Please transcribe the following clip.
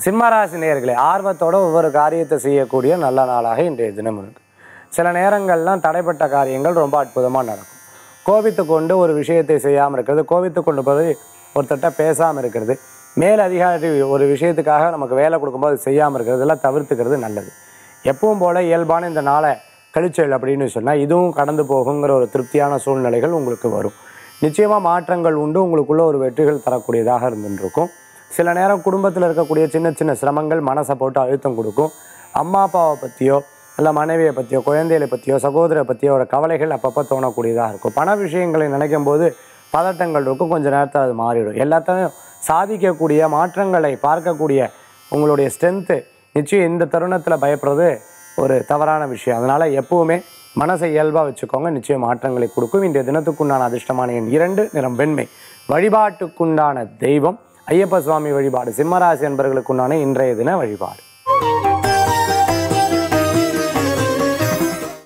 சிம்மராசி நேயர்களே ஆர்வத்தோட ஒவ்வொரு காரியத்தை செய்யக்கூடிய நல்ல நாளாக இன்றைய தினம் இருக்கு சில நேரங்கள்லாம் தடைப்பட்ட காரியங்கள் ரொம்ப அற்புதமாக நடக்கும் கோபித்து கொண்டு ஒரு விஷயத்தை செய்யாமல் இருக்கிறது கோபித்து கொண்டு போய் ஒருத்தட்ட பேசாமல் இருக்கிறது மேல் அதிகாரி ஒரு விஷயத்துக்காக நமக்கு வேலை கொடுக்கும்போது செய்யாமல் இருக்கிறது இதெல்லாம் தவிர்த்துக்கிறது நல்லது எப்பவும் போல இயல்பான இந்த நாளை கழிச்சல் அப்படின்னு சொன்னால் இதுவும் கடந்து போகுங்கிற ஒரு திருப்தியான சூழ்நிலைகள் உங்களுக்கு வரும் நிச்சயமாக மாற்றங்கள் உண்டு உங்களுக்குள்ள ஒரு வெற்றிகள் தரக்கூடியதாக இருந்துருக்கும் சில நேரம் குடும்பத்தில் இருக்கக்கூடிய சின்ன சின்ன சிரமங்கள் மனசை போட்டு அழுத்தம் கொடுக்கும் அம்மா அப்பாவை பற்றியோ இல்லை மனைவியை பற்றியோ குழந்தைகளை பற்றியோ சகோதரை பற்றியோ ஒரு கவலைகள் அப்பப்போ தோணக்கூடியதாக இருக்கும் பண விஷயங்களை நினைக்கும் போது பதட்டங்கள் இருக்கும் கொஞ்சம் நேரத்தில் அது மாறிடும் எல்லாத்தையும் சாதிக்கக்கூடிய மாற்றங்களை பார்க்கக்கூடிய உங்களுடைய ஸ்ட்ரென்த்து நிச்சயம் இந்த தருணத்தில் பயப்படுறது ஒரு தவறான விஷயம் அதனால் எப்பவுமே மனசை இயல்பாக வச்சுக்கோங்க நிச்சயம் மாற்றங்களை கொடுக்கும் இன்றைய தினத்துக்குண்டான அதிர்ஷ்டமான எண் இரண்டு நிறம் வெண்மை வழிபாட்டுக்குண்டான தெய்வம் ஐயப்ப சுவாமி வழிபாடு சிம்மராசி என்பவர்களுக்குண்டான இன்றைய தின வழிபாடு